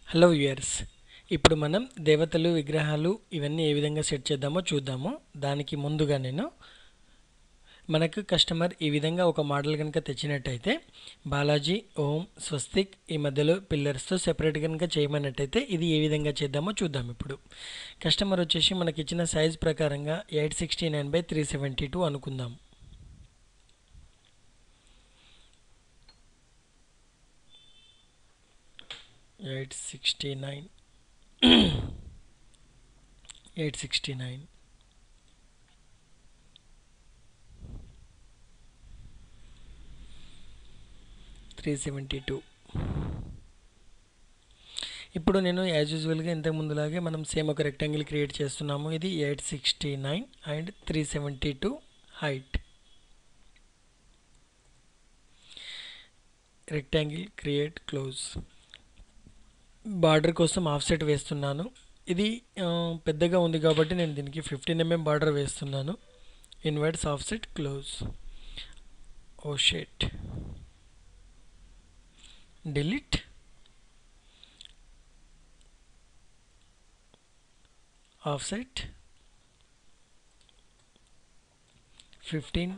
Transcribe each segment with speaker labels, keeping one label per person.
Speaker 1: hello viewers ఇప్పుడు మనం దేవతలు విగ్రహాలు ఇవన్నీ ఏ విధంగా సెట్ చేద్దామో చూద్దాము దానికి ముందుగా నేను మనకు కస్టమర్ ఈ విధంగా ఒక మోడల్ కనుక తెచ్చినట్టయితే బాలాజీ ఓం స్వస్తిక్ ఈ మధ్యలో పిల్లర్స్తో సెపరేట్ కనుక చేయమన్నట్టయితే ఇది ఏ విధంగా చేద్దామో చూద్దాం ఇప్పుడు కస్టమర్ వచ్చేసి మనకి ఇచ్చిన సైజ్ ప్రకారంగా eight sixty nine by three seventy two అనుకుందాం eight sixty nine eight sixty nine three seventy two ఇప్పుడు నేను యాజ్ యూజువల్గా ఇంతకు ముందులాగే మనం సేమ్ ఒక రెక్టాంగిల్ క్రియేట్ చేస్తున్నాము ఇది eight sixty nine and three seventy two height rectangle create close border కోసం ఆఫ్సెట్ వేస్తున్నాను ఇది ఆ, పెద్దగా ఉంది కాబట్టి నేను దీనికి ఫిఫ్టీన్ ఎంఎం బార్డర్ వేస్తున్నాను ఇన్వర్ట్స్ ఆఫ్సెట్ క్లోజ్ ఓ షెట్ delete offset fifteen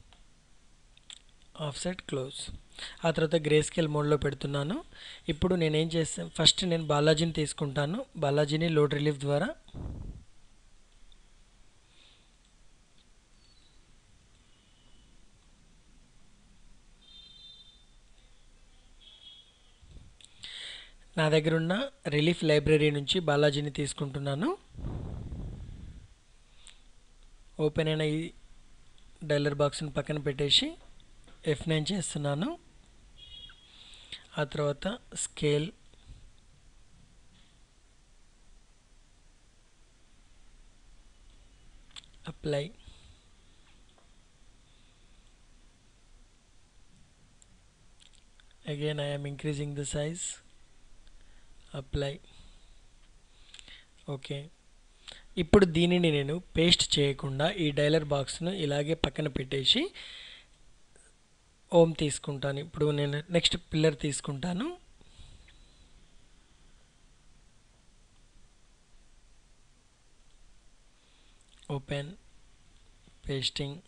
Speaker 1: offset close ఆ తర్వాత గ్రే స్కేల్ మోడ్లో పెడుతున్నాను ఇప్పుడు నేనేం చేస్తాను ఫస్ట్ నేను బాలాజీని తీసుకుంటాను బాలాజీని లోడ్ రిలీఫ్ ద్వారా నా దగ్గర ఉన్న రిలీఫ్ లైబ్రరీ నుంచి బాలాజీని తీసుకుంటున్నాను ఓపెన్ అయిన ఈ డైలర్ బాక్స్ని పక్కన పెట్టేసి ఎఫ్ నైన్ చేస్తున్నాను ఆ తర్వాత scale apply again I am increasing the size apply okay ఇప్పుడు దీనిని నేను పేస్ట్ చేయకుండా ఈ డైలర్ బాక్స్ను ఇలాగే పక్కన పెట్టేసి ఓం తీసుకుంటాను ఇప్పుడు నేను నెక్స్ట్ పిల్లర్ తీసుకుంటాను ఓపెన్ పేస్టింగ్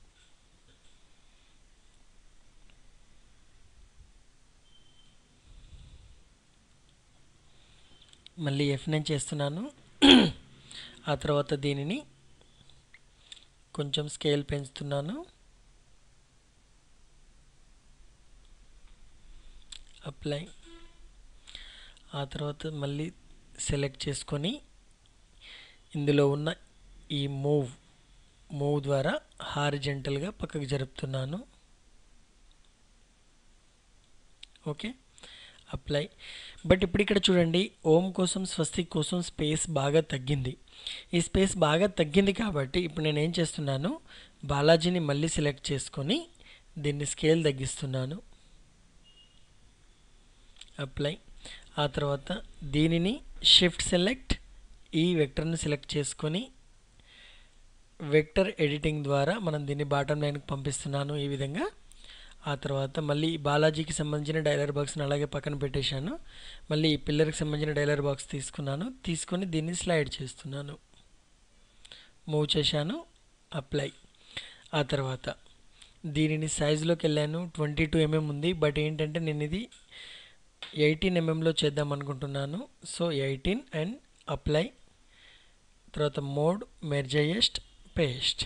Speaker 1: మళ్ళీ ఎఫ్ నైన్ చేస్తున్నాను ఆ తర్వాత దీనిని కొంచెం స్కేల్ పెంచుతున్నాను అప్లై ఆ తర్వాత మళ్ళీ సెలెక్ట్ చేసుకొని ఇందులో ఉన్న ఈ మూవ్ మూవ్ ద్వారా హారిజెంటల్గా పక్కకు జరుపుతున్నాను ఓకే అప్లై బట్ ఇప్పుడు ఇక్కడ చూడండి ఓం కోసం స్వస్తిక్ కోసం స్పేస్ బాగా తగ్గింది ఈ స్పేస్ బాగా తగ్గింది కాబట్టి ఇప్పుడు నేను ఏం చేస్తున్నాను బాలాజీని మళ్ళీ సెలెక్ట్ చేసుకొని దీన్ని స్కేల్ తగ్గిస్తున్నాను అప్లై ఆ తర్వాత దీనిని షిఫ్ట్ సెలెక్ట్ ఈ వెక్టర్ని సెలెక్ట్ చేసుకొని వెక్టర్ ఎడిటింగ్ ద్వారా మనం దీన్ని బాటమ్ లైన్కి పంపిస్తున్నాను ఈ విధంగా ఆ తర్వాత మళ్ళీ ఈ బాలాజీకి సంబంధించిన డైలర్ బాక్స్ని అలాగే పక్కన పెట్టేశాను మళ్ళీ ఈ పిల్లర్కి సంబంధించిన డైలర్ బాక్స్ తీసుకున్నాను తీసుకొని దీన్ని స్లైడ్ చేస్తున్నాను మూవ్ చేశాను అప్లై ఆ తర్వాత దీనిని సైజులోకి వెళ్ళాను ట్వంటీ టూ ఎంఎం ఉంది బట్ ఏంటంటే నేను ఇది ఎయిటీన్ ఎంఎంలో చేద్దాం అనుకుంటున్నాను సో ఎయిటీన్ అండ్ అప్లై తర్వాత మోడ్ మెర్జయెస్ట్ పేస్ట్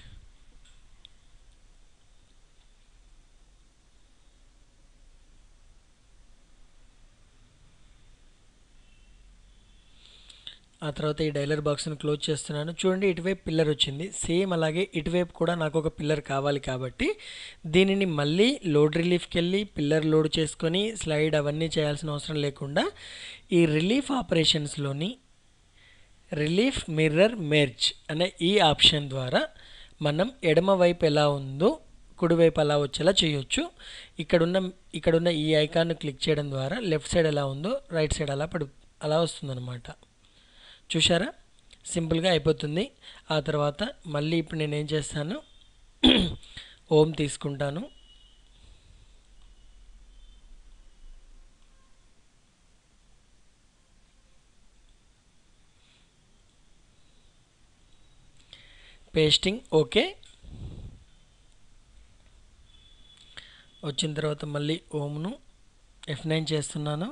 Speaker 1: ఆ తర్వాత ఈ డైలర్ బాక్స్ని క్లోజ్ చేస్తున్నాను చూడండి ఇటువైపు పిల్లర్ వచ్చింది సేమ్ అలాగే ఇటువైపు కూడా నాకు ఒక పిల్లర్ కావాలి కాబట్టి దీనిని మళ్ళీ లోడ్ రిలీఫ్కి వెళ్ళి పిల్లర్ లోడ్ చేసుకొని స్లైడ్ అవన్నీ చేయాల్సిన అవసరం లేకుండా ఈ రిలీఫ్ ఆపరేషన్స్లోని రిలీఫ్ మిర్రర్ మెర్జ్ అనే ఈ ఆప్షన్ ద్వారా మనం ఎడమ వైపు ఎలా ఉందో కుడివైపు అలా వచ్చేలా చేయొచ్చు ఇక్కడున్న ఇక్కడున్న ఈ ఐకాన్ క్లిక్ చేయడం ద్వారా లెఫ్ట్ సైడ్ ఎలా ఉందో రైట్ సైడ్ అలా పడు అలా వస్తుందన్నమాట చూసారా సింపుల్గా అయిపోతుంది ఆ తర్వాత మళ్ళీ ఇప్పుడు నేను ఏం చేస్తాను ఓం తీసుకుంటాను పేస్టింగ్ ఓకే వచ్చిన తర్వాత మళ్ళీ ఓమ్ను ఎఫ్ నైన్ చేస్తున్నాను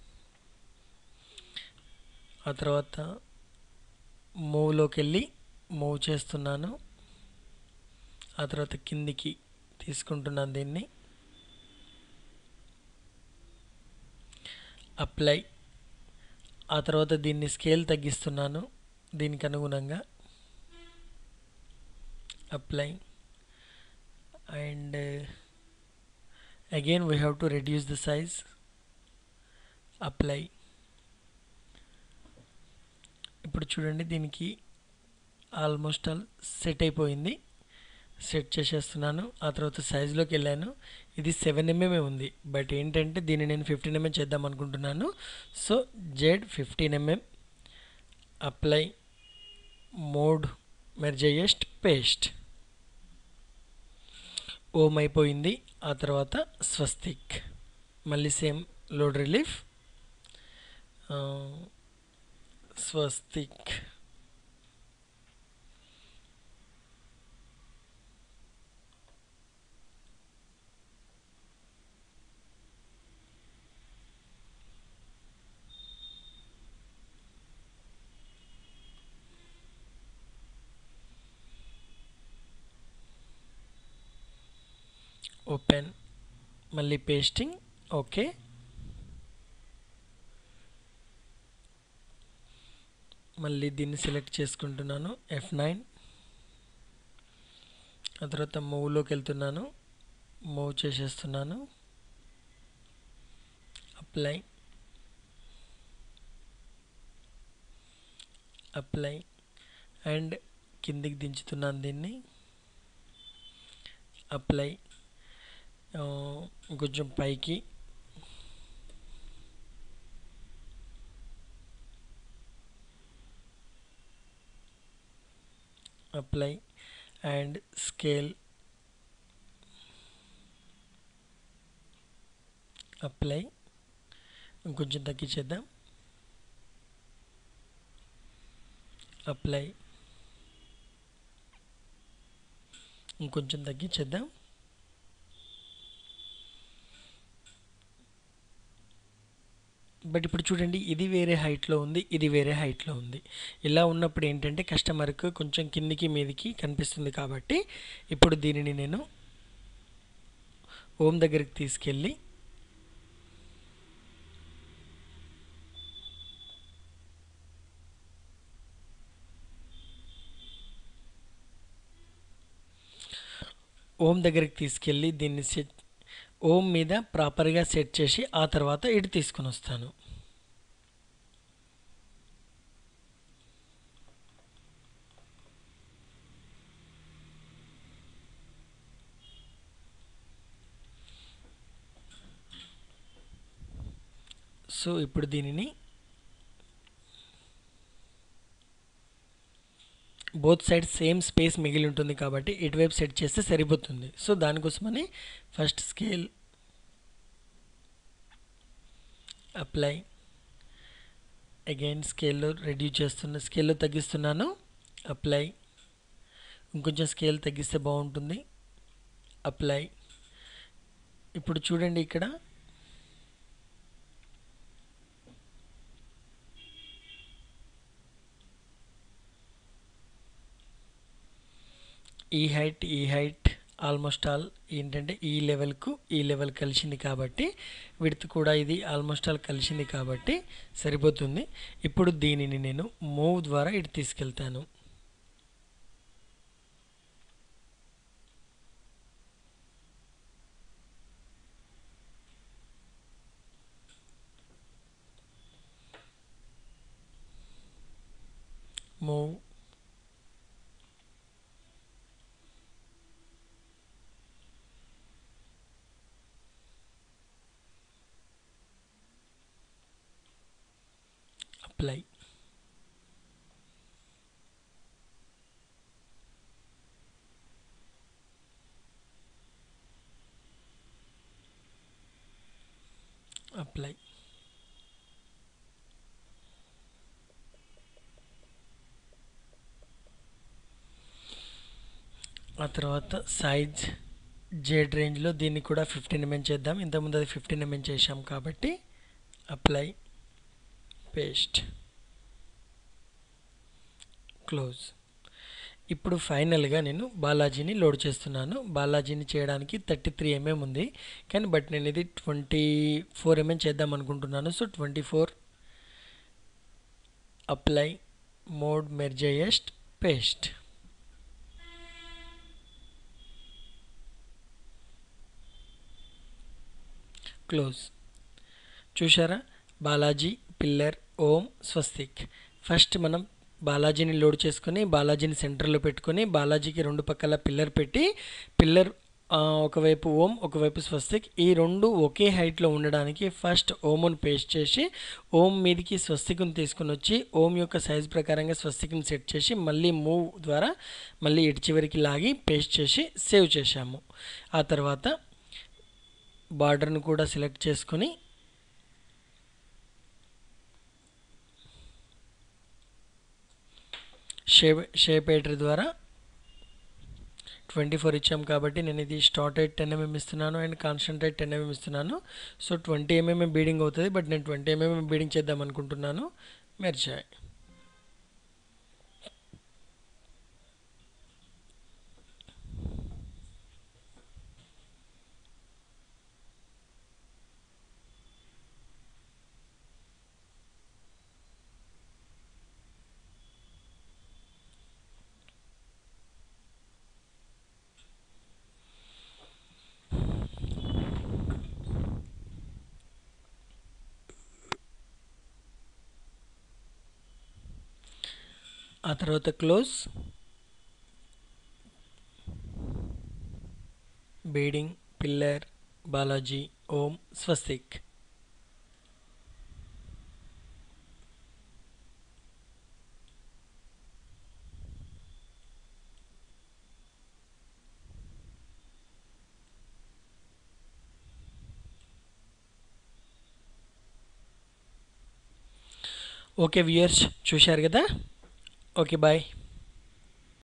Speaker 1: ఆ తర్వాత మూవ్లోకి వెళ్ళి మూవ్ చేస్తున్నాను ఆ తర్వాత కిందికి తీసుకుంటున్నాను దీన్ని అప్లై ఆ తర్వాత దీన్ని స్కేల్ తగ్గిస్తున్నాను దీనికి అనుగుణంగా apply and again we have to reduce the size apply ఇప్పుడు చూడండి దీనికి ఆల్మోస్ట్ ఆల్ సెట్ అయిపోయింది సెట్ చేసేస్తున్నాను ఆ తర్వాత సైజులోకి వెళ్ళాను ఇది సెవెన్ ఎంఎంఏ ఉంది బట్ ఏంటంటే దీన్ని నేను ఫిఫ్టీన్ ఎంఎం చేద్దాం అనుకుంటున్నాను so Z fifteen mm apply mode merge highest paste Om అయిపోయింది ఆ తర్వాత స్వస్తిక్ మళ్ళీ సేమ్ లోడ్ రిలీఫ్ స్వస్తిక్ ఓపెన్ మళ్ళీ పేస్టింగ్ ఓకే మళ్ళీ దీన్ని సెలెక్ట్ చేసుకుంటున్నాను ఎఫ్ నైన్ ఆ తర్వాత మూవ్లోకి వెళ్తున్నాను మూవ్ చేసేస్తున్నాను అప్లై అప్లై అండ్ కిందికి దించుతున్నాను దీన్ని అప్లై కొంచెం పైకి అప్లై అండ్ స్కేల్ అప్లై ఇంకొంచెం తగ్గించేద్దాం అప్లై ఇంకొంచెం తగ్గించేద్దాం బట్ ఇప్పుడు చూడండి ఇది వేరే హైట్లో ఉంది ఇది వేరే హైట్లో ఉంది ఇలా ఉన్నప్పుడు ఏంటంటే కస్టమర్కు కొంచెం కిందికి మీదికి కనిపిస్తుంది కాబట్టి ఇప్పుడు దీనిని నేను ఓం దగ్గరికి తీసుకెళ్ళి ఓం దగ్గరికి తీసుకెళ్ళి దీన్ని సెట్ ఓం మీద ప్రాపర్గా సెట్ చేసి ఆ తర్వాత ఇటు తీసుకొని వస్తాను సో ఇప్పుడు దీనిని బోత్ సైడ్ సేమ్ స్పేస్ మిగిలి ఉంటుంది కాబట్టి ఇటువైపు సెట్ చేస్తే సరిపోతుంది సో దానికోసమని ఫస్ట్ స్కేల్ అప్లై అగైన్ స్కేల్లో రెడ్యూస్ చేస్తున్న స్కేల్లో తగ్గిస్తున్నాను అప్లై ఇంకొంచెం స్కేల్ తగ్గిస్తే బాగుంటుంది అప్లై ఇప్పుడు చూడండి ఇక్కడ ఈ హైట్ ఈ హైట్ ఆల్మోస్ట్ ఆల్ ఏంటంటే ఈ లెవెల్కు ఈ లెవెల్ కలిసింది కాబట్టి విడ్త్ కూడా ఇది ఆల్మోస్ట్ ఆల్ కలిసింది కాబట్టి సరిపోతుంది ఇప్పుడు దీనిని నేను మూవ్ ద్వారా ఇటు తీసుకెళ్తాను మూవ్ apply apply ఆ తర్వాత సైజ్ జెడ్ రేంజ్లో దీన్ని కూడా ఫిఫ్టీన్ ఎంఎం చేద్దాం ఇంతకుముందు అది ఫిఫ్టీన్ ఎంఎం చేసాం కాబట్టి అప్లై పేస్ట్ క్లోజ్ ఇప్పుడు ఫైనల్గా నేను బాలాజీని లోడ్ చేస్తున్నాను బాలాజీని చేయడానికి థర్టీ త్రీ ఎంఎం ఉంది కానీ బట్ నేను ఇది ట్వంటీ ఫోర్ ఎంఎం చేద్దాం అనుకుంటున్నాను so twenty four apply mode merge highest paste close చూసారా బాలాజీ పిల్లర్ ఓం స్వస్తిక్ ఫస్ట్ మనం బాలాజీని లోడ్ చేసుకొని బాలాజీని సెంటర్లో పెట్టుకొని బాలాజీకి రెండు పక్కల పిల్లర్ పెట్టి పిల్లర్ ఒకవైపు ఓం ఒకవైపు స్వస్తిక్ ఈ రెండు ఒకే హైట్లో ఉండడానికి ఫస్ట్ ఓమును పేస్ట్ చేసి ఓం మీదికి స్వస్తికుని తీసుకుని వచ్చి ఓం యొక్క సైజ్ ప్రకారంగా స్వస్తిక్ని సెట్ చేసి మళ్ళీ మూవ్ ద్వారా మళ్ళీ ఇటు చివరికి లాగి పేస్ట్ చేసి సేవ్ చేశాము ఆ తర్వాత బార్డర్ను కూడా సెలెక్ట్ చేసుకొని షేప్ షేప్ ఎయిటర్ ద్వారా ట్వంటీ ఫోర్ ఇచ్చాం కాబట్టి నేను ఇది స్టార్ట్ ఎయిట్ టెన్ ఎంఎం ఇస్తున్నాను అండ్ కాన్స్టెంట్ టెన్ ఎంఎం ఇస్తున్నాను సో ట్వంటీ ఎంఎం బీడింగ్ అవుతుంది బట్ నేను ట్వంటీ ఎంఎం బీడింగ్ చేద్దాం అనుకుంటున్నాను మెర్చాయ్ ఆ తర్వాత close beading pillar Balaji Om స్వస్తిక్ ఓకే వ్యూయర్స్ చూశారు కదా ఓకే బాయ్